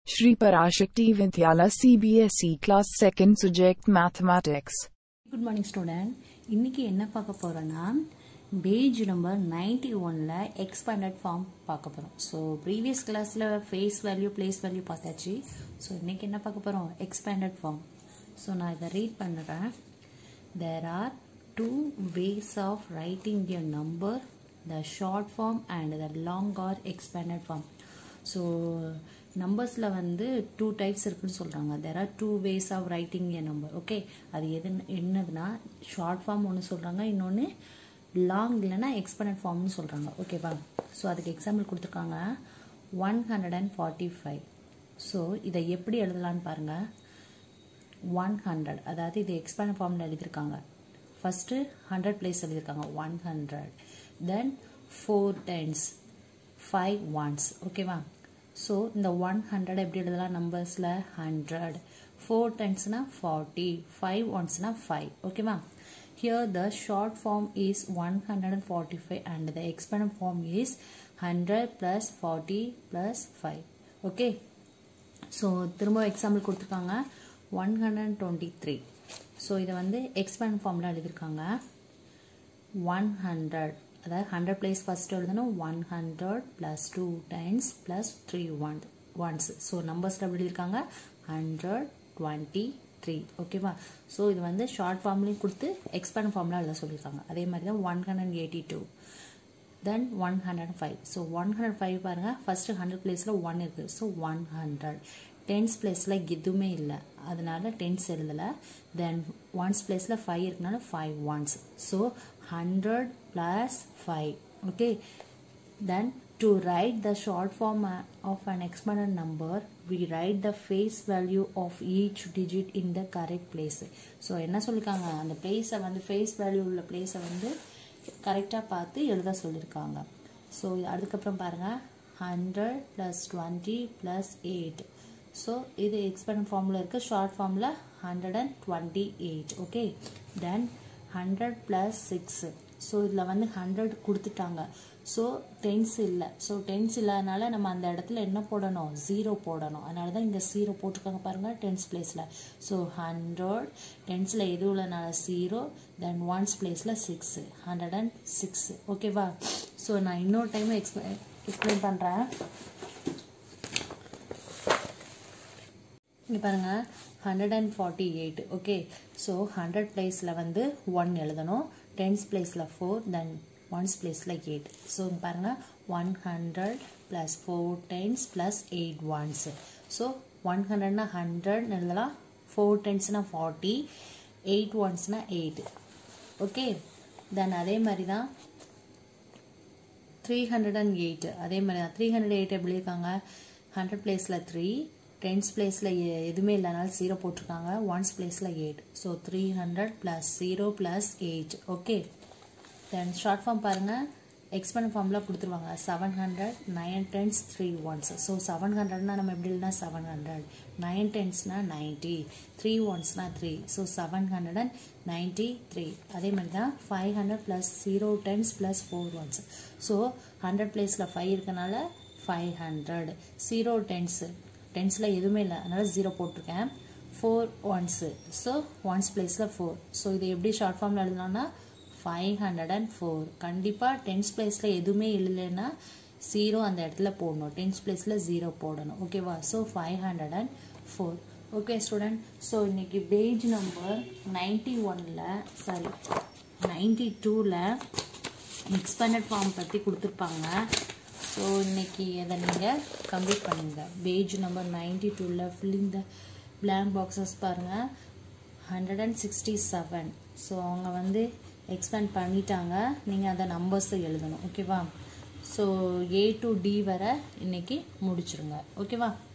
Shri Parashakti Vidyala CBSE Class 2nd Subject Mathematics. Good morning student இன்னைக்கு என்ன பார்க்க போறோம்னா பேஜ் நம்பர் நைன்டி ஒன்ல எக்ஸ்பேண்டட் ஃபார்ம் பார்க்க போறோம் ஸோ ப்ரீவியஸ் கிளாஸ்ல ஃபேஸ் வேல்யூ பிளேஸ் வேல்யூ பார்த்தாச்சு ஸோ இன்னைக்கு என்ன பார்க்க போறோம் எக்ஸ்பேண்டட் ஃபார்ம் ஸோ நான் இதை ரீட் பண்ணுறேன் there are two ways of writing a number the short form and the long or expanded form so நம்பர்ஸில் வந்து டூ டைப்ஸ் இருக்குன்னு சொல்கிறாங்க there are two ways of writing a number okay அது எது என்னதுன்னா ஷார்ட் ஃபார்ம் ஒன்று சொல்கிறாங்க இன்னொன்று லாங் இல்லைன்னா எக்ஸ்பனட் ஃபார்ம்னு சொல்கிறாங்க ஓகேவா ஸோ அதுக்கு எக்ஸாம்பிள் கொடுத்துருக்காங்க one hundred and forty five so இதை எப்படி எழுதலான்னு பாருங்கள் ஒன் ஹண்ட்ரட் அதாவது இது எக்ஸ்பேண்ட் ஃபார்மில் எழுதியிருக்காங்க ஃபஸ்ட்டு ஹண்ட்ரட் பிளேஸ் எழுதியிருக்காங்க one hundred then four tens five ones ஓகேவா ஸோ இந்த ஒன் ஹண்ட்ரட் எப்படி எழுதலாம் நம்பர்ஸில் ஹண்ட்ரட் ஃபோர் டென்ஸ்னா ஃபார்ட்டி ஃபைவ் ஒன்ஸ்னா ஃபைவ் ஓகேவா here the short form is one hundred and forty five and the expand form is hundred plus forty plus five okay so திரும்ப example கொடுத்துருக்காங்க one hundred and twenty three so இதை வந்து expand ஃபார்மில் எழுதியிருக்காங்க one hundred அதாவது hundred place first எழுதணும் one hundred plus two times plus three one ones so நம்பர்ஸில் எப்படி இருக்காங்க ஹண்ட்ரட் டுவெண்ட்டி த்ரீ ஓகேவா ஸோ இது வந்து ஷார்ட் ஃபார்ம்லேயும் கொடுத்து எக்ஸ்பேண்ட் ஃபார்மில் எழுத சொல்லியிருக்காங்க அதே மாதிரி தான் one hundred eighty two then one hundred five so one hundred five பாருங்கள் ஃபஸ்ட்டு ஹண்ட்ரட் பிளேஸில் ஒன் இருக்குது ஸோ ஒன் ஹண்ட்ரட் டென்ஸ் பிளேஸில் எதுவுமே இல்லை அதனால டென்ஸ் எழுதலை தென் ஒன்ஸ் பிளேஸில் ஃபைவ் இருக்கனால five ones so hundred plus five okay then to write the short form of an expanded number we write the face value of each digit in the correct place so என்ன சொல்லியிருக்காங்க அந்த பிளேஸை வந்து face value உள்ள பிளேஸை வந்து கரெக்டாக பார்த்து எழுத சொல்லியிருக்காங்க ஸோ அதுக்கப்புறம் பாருங்கள் hundred plus twenty plus eight so இது எக்ஸ்பெண்ட் ஃபார்மில் இருக்குது ஷார்ட் ஃபார்மில் hundred and twenty eight okay then hundred plus six so இதில் வந்து ஹண்ட்ரட் கொடுத்துட்டாங்க ஸோ டென்ஸ் இல்லை ஸோ டென்ஸ் இல்லாதனால நம்ம அந்த இடத்துல என்ன போடணும் ஜீரோ போடணும் அதனால தான் இங்கே ஜீரோ போட்டிருக்காங்க பாருங்கள் டென்ஸ் பிளேஸில் ஸோ ஹண்ட்ரட் டென்ஸில் எது உள்ளனால ஜீரோ தென் ஒன்ஸ் பிளேஸில் சிக்ஸ் ஹண்ட்ரட் அண்ட் சிக்ஸ் ஓகேவா ஸோ நான் இன்னொரு டைம் எக்ஸ்பிளை எக்ஸ்பிளைன் பண்ணுறேன் இங்கே பாருங்கள் hundred and forty eight okay so hundred பிளேஸில் வந்து ஒன் எழுதணும் டென்ஸ் பிளேஸில் ஃபோர் தென் ஒன்ஸ் பிளேஸில் எயிட் ஸோ இங்கே பாருங்கள் one hundred plus four tens plus eight ones so one ஹண்ட்ரட்னா ஹண்ட்ரட் எழுதலாம் ஃபோர் டென்ஸ்னால் ஃபார்ட்டி எயிட் ஒன்ஸ்னால் எயிட் ஓகே தென் அதே மாதிரி தான் த்ரீ ஹண்ட்ரட் அண்ட் எயிட் அதே மாதிரி தான் த்ரீ ஹண்ட்ரட் எயிட் எப்படி இருக்காங்க ஹண்ட்ரட் பிளேஸில் த்ரீ டென்ஸ் பிளேஸில் எதுவுமே இல்லைனாலும் ஜீரோ போட்டிருக்காங்க ஒன்ஸ் பிளேஸில் eight so three hundred plus zero plus eight okay then short form பாருங்கள் எக்ஸ்பெண்ட் ஃபார்மில் கொடுத்துருவாங்க seven hundred nine tens three ones so seven ஹண்ட்ரட்னா நம்ம எப்படி இல்லைனா செவன் ஹண்ட்ரட் நைன் டென்ஸ்னா நைன்ட்டி த்ரீ ஒன்ஸ்னா three so seven hundred and ninety three அதே மாதிரி தான் five hundred plus zero tens plus four ones so hundred பிளேஸில் ஃபைவ் இருக்கனால ஃபைவ் ஹண்ட்ரட் ஜீரோ டென்ஸு டென்ஸில் எதுவுமே இல்லை அதனால் ஜீரோ போட்டிருக்கேன் ஃபோர் ஒன்ஸு ஸோ ஒன்ஸ் பிளேஸில் ஃபோர் ஸோ இது எப்படி ஷார்ட் ஃபார்மில் எழுதலாம்னா ஃபைவ் ஹண்ட்ரட் அண்ட் ஃபோர் கண்டிப்பாக டென்ஸ் பிளேஸில் எதுவுமே இல்லைன்னா ஜீரோ அந்த இடத்துல போடணும் டென்ஸ் பிளேஸில் ஜீரோ போடணும் ஓகேவா so five hundred and four okay student so இன்னைக்கு பேஜ் நம்பர் நைன்டி ஒனில் சாரி நைன்டி டூவில் எக்ஸ்பேண்டட் ஃபார்ம் பற்றி கொடுத்துருப்பாங்க ஸோ இன்னைக்கு அதை நீங்கள் கம்ப்ளீட் பண்ணுங்கள் பேஜ் நம்பர் நைன்டி டூவில் ஃபில்லிங் த பிளாங்க் பாக்ஸஸ் பாருங்கள் hundred and sixty seven so அவங்க வந்து எக்ஸ்பேண்ட் பண்ணிட்டாங்க நீங்கள் அந்த நம்பர்ஸை எழுதணும் ஓகேவா ஸோ ஏ டு டி வரை இன்னைக்கு முடிச்சிருங்க ஓகேவா